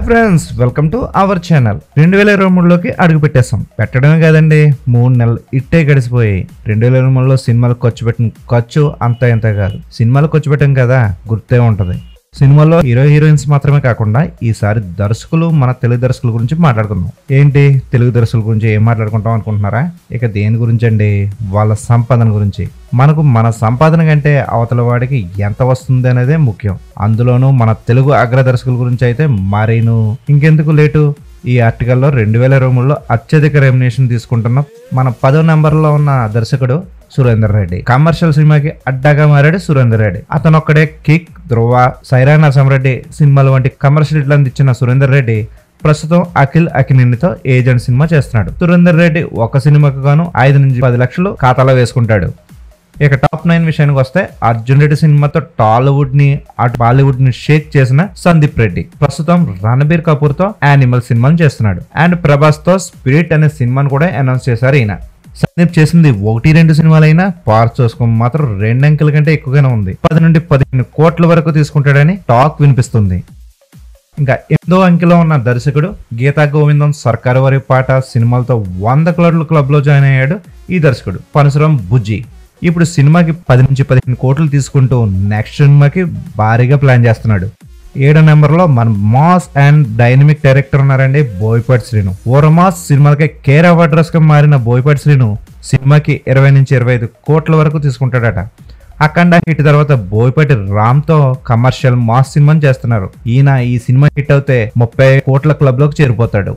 friends welcome to our channel రెండు వేల ఇరవై మూడులోకి అడుగు పెట్టేస్తాం పెట్టడమే కాదండి మూడు నెలలు ఇట్టే గడిచిపోయాయి రెండు వేల ఇరవై మూడులో సినిమాలకు ఖర్చు పెట్టిన ఖర్చు అంత ఇంత కాదు సినిమాలకు ఖర్చు పెట్టాం కదా గుర్తే ఉంటది సినిమాలో హీరో హీరోయిన్స్ మాత్రమే కాకుండా ఈసారి దర్శకులు మన తెలుగు దర్శకుల గురించి మాట్లాడుకుందాం ఏంటి తెలుగు దర్శకుల గురించి ఏం మాట్లాడుకుంటాం అనుకుంటున్నారా ఇక దేని గురించి అండి వాళ్ళ సంపాదన గురించి మనకు మన సంపాదన కంటే అవతల వాడికి ఎంత వస్తుంది అనేదే ముఖ్యం అందులోనూ మన తెలుగు అగ్ర దర్శకుల గురించి అయితే మరీను ఇంకెందుకు లేటు ఈ ఆర్టికల్లో రెండు వేల ఇరవై మూడులో అత్యధిక రెమ్యునేషన్ తీసుకుంటున్న మన పదో నెంబర్లో ఉన్న దర్శకుడు సురేందర్ రెడ్డి కమర్షియల్ సినిమాకి అడ్డాగా మారాడు సురేందర్ రెడ్డి అతను ఒక్కడే కిక్ ధ్రువ సైరా నరసింహరెడ్డి సినిమాలు వంటి కమర్షియల్ హిట్లు అందించిన సురేందర్ రెడ్డి ప్రస్తుతం అఖిల్ అఖినితో ఏజెంట్ సినిమా చేస్తున్నాడు సురేందర్ రెడ్డి ఒక సినిమాకు గాను ఐదు నుంచి పది లక్షలు ఖాతాలో వేసుకుంటాడు ఇక టాప్ నైన్ విషయానికి వస్తే అర్జున్ రెడ్డి సినిమాతో టాలీవుడ్ ని అటు బాలీవుడ్ ని షేక్ చేసిన సందీప్ రెడ్డి ప్రస్తుతం రణబీర్ కపూర్ తో యానిమల్ సినిమాను చేస్తున్నాడు అండ్ ప్రభాస్ తో స్పిరిట్ అనే సినిమాను కూడా అనౌన్స్ చేశారు ఈయన సందీప్ చేసింది ఒకటి రెండు సినిమాలైనా పార్ట్ చూసుకోవడం మాత్రం రెండు అంకెల కంటే ఎక్కువగానే ఉంది పది నుండి పదిహేను కోట్ల వరకు తీసుకుంటాడని టాక్ వినిపిస్తుంది ఇంకా ఎంతో అంకెలో ఉన్న దర్శకుడు గీతా గోవిందం సర్కారు వారి పాట సినిమాలతో వంద కోట్ల క్లబ్ లో జాయిన్ అయ్యాడు ఈ దర్శకుడు పరశురం బుజ్జి ఇప్పుడు సినిమాకి పది నుంచి పదిహేను కోట్లు తీసుకుంటూ నెక్స్ట్ సినిమాకి భారీగా ప్లాన్ చేస్తున్నాడు ఏడో నెంబర్లో మన మాస్ అండ్ డైనమిక్ డైరెక్టర్ ఉన్నారండి బోయపాటి శ్రీను ఓరమాస్ సినిమాలకి కేర్ ఆఫ్ అడ్రస్ గా మారిన బోయపాటి శ్రీను సినిమాకి ఇరవై నుంచి ఇరవై ఐదు కోట్ల వరకు తీసుకుంటాడట అఖండ హిట్ తర్వాత బోయపాటి రామ్ తో కమర్షియల్ మాస్ సినిమాని చేస్తున్నారు ఈయన ఈ సినిమా హిట్ అవుతే ముప్పై కోట్ల క్లబ్ లోకి చేరిపోతాడు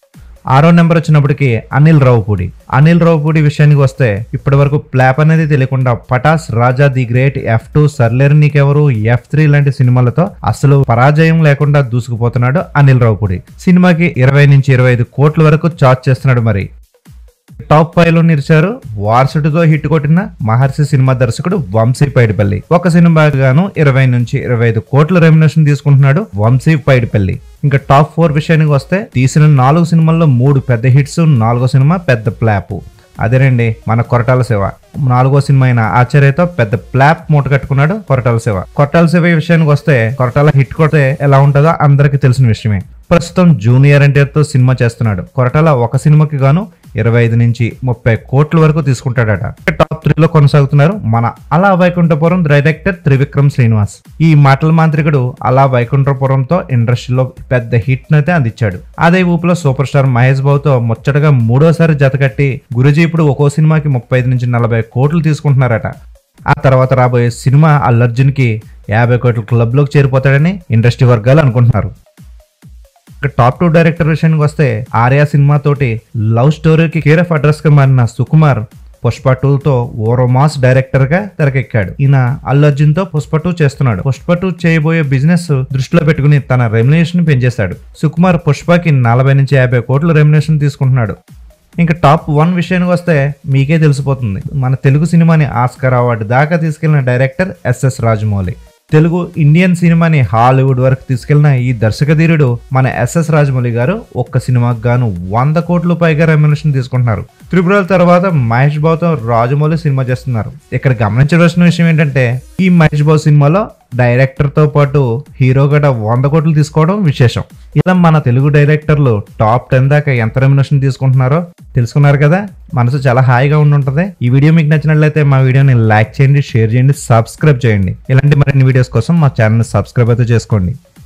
ఆరో నెంబర్ వచ్చినప్పటికి అనిల్ రావుపూడి అనిల్ రావుపూడి విషయానికి వస్తే ఇప్పటి వరకు ప్లాప్ అనేది తెలియకుండా Pataas Raja the great F two Sarileru Neekevvaru F three లాంటి సినిమాలతో అసలు పరాజయం లేకుండా దూసుకుపోతున్నాడు అనిల్ రావుపూడి సినిమాకి ఇరవై నుంచి ఇరవై ఐదు కోట్ల వరకు చార్జ్ చేస్తున్నాడు మరి టాప్ ఫైవ్ లో నిలిచారు వారసుడితో హిట్ కొట్టిన మహర్షి సినిమా దర్శకుడు వంశీ పైడిపల్లి ఒక సినిమా గాను ఇరవై నుంచి ఇరవై ఐదు కోట్ల రెమ్యునేషన్ తీసుకుంటున్నాడు వంశీ పైడిపల్లి ఇంకా టాప్ ఫోర్ విషయానికి వస్తే తీసిన నాలుగు సినిమాల్లో మూడు పెద్ద హిట్స్ నాలుగో సినిమా పెద్ద ప్లాప్ అదేనండి మన కొరటాల శివ నాలుగో సినిమా అయిన ఆచార్యతో పెద్ద ప్లాప్ మూట కట్టుకున్నాడు కొరటాల శివ కొరటాల శివ విషయానికి వస్తే కొరటాల హిట్ కొడితే ఎలా ఉంటుందో అందరికీ తెలిసిన విషయమే ప్రస్తుతం జూనియర్ ఎన్టీఆర్ తో సినిమా చేస్తున్నాడు కొరటాల ఒక సినిమాకి గాను ఇరవై ఐదు నుంచి ముప్పై కోట్ల వరకు తీసుకుంటాడట టాప్ త్రీలో కొనసాగుతున్నారు మన అలా వైకుంఠపురం డైరెక్టర్ త్రివిక్రమ్ శ్రీనివాస్ ఈ మాటల మాంత్రికుడు అలా వైకుంఠపురంతో ఇండస్ట్రీలో పెద్ద హిట్ అయితే అందించాడు అదే ఊపులో సూపర్ స్టార్ మహేష్ బాబుతో ముచ్చటగా మూడోసారి జతకట్టి గురుజీ ఇప్పుడు ఒక్కో సినిమాకి ముప్పై ఐదు నుంచి నలభై కోట్లు తీసుకుంటున్నారట ఆ తర్వాత రాబోయే సినిమా అల్లర్జున్ కి యాభై కోట్ల క్లబ్ లోకి చేరిపోతాడని ఇండస్ట్రీ వర్గాలు అనుకుంటున్నారు ఇక టాప్ టూ డైరెక్టర్ విషయానికి వస్తే ఆర్యా సినిమా తోటి లవ్ స్టోరీకి కేర్ ఆఫ్ అడ్రస్ గా మారిన సుకుమార్ పుష్ప టూ తో ఓరోమాస్ డైరెక్టర్ గా తెరకెక్కాడు ఈయన అల్లు అర్జున్ తో పుష్ప టూ చేస్తున్నాడు పుష్ప టూ చేయబోయే బిజినెస్ దృష్టిలో పెట్టుకుని తన రెమ్యునేషన్ పెంచేశాడు సుకుమార్ పుష్పకి నలభై నుంచి యాభై కోట్ల రెమ్యునేషన్ తీసుకుంటున్నాడు ఇంకా టాప్ వన్ విషయానికి వస్తే మీకే తెలిసిపోతుంది మన తెలుగు సినిమాని ఆస్కర్ అవార్డు దాకా తీసుకెళ్లిన director SS Rajamouli Telugu Indian సినిమాని హాలీవుడ్ వరకు తీసుకెళ్లిన ఈ దర్శకధీరుడు మన ఎస్ఎస్ రాజమౌళి గారు ఒక్క సినిమాకి గాను వంద కోట్ల పైగా రెమ్యునేషన్ తీసుకుంటున్నారు త్రిపురాల తర్వాత మహేష్ బాబుతో రాజమౌళి సినిమా చేస్తున్నారు ఇక్కడ గమనించవలసిన విషయం ఏంటంటే ఈ మహేష్ బాబు సినిమాలో డైరెక్టర్ తో పాటు హీరో గట వంద కోట్లు తీసుకోవడం విశేషం ఇలా మన తెలుగు డైరెక్టర్లు టాప్ టెన్ దాకా ఎంత రెమ్యునేషన్ తీసుకుంటున్నారో తెలుసుకున్నారు కదా మనసు చాలా హాయిగా ఉండుంటది ఈ వీడియో మీకు నచ్చినట్లయితే మా వీడియోని లైక్ చేయండి షేర్ చేయండి సబ్స్క్రైబ్ చేయండి ఇలాంటి మరిన్ని వీడియోస్ కోసం మా ఛానల్ సబ్స్క్రైబ్ అయితే చేసుకోండి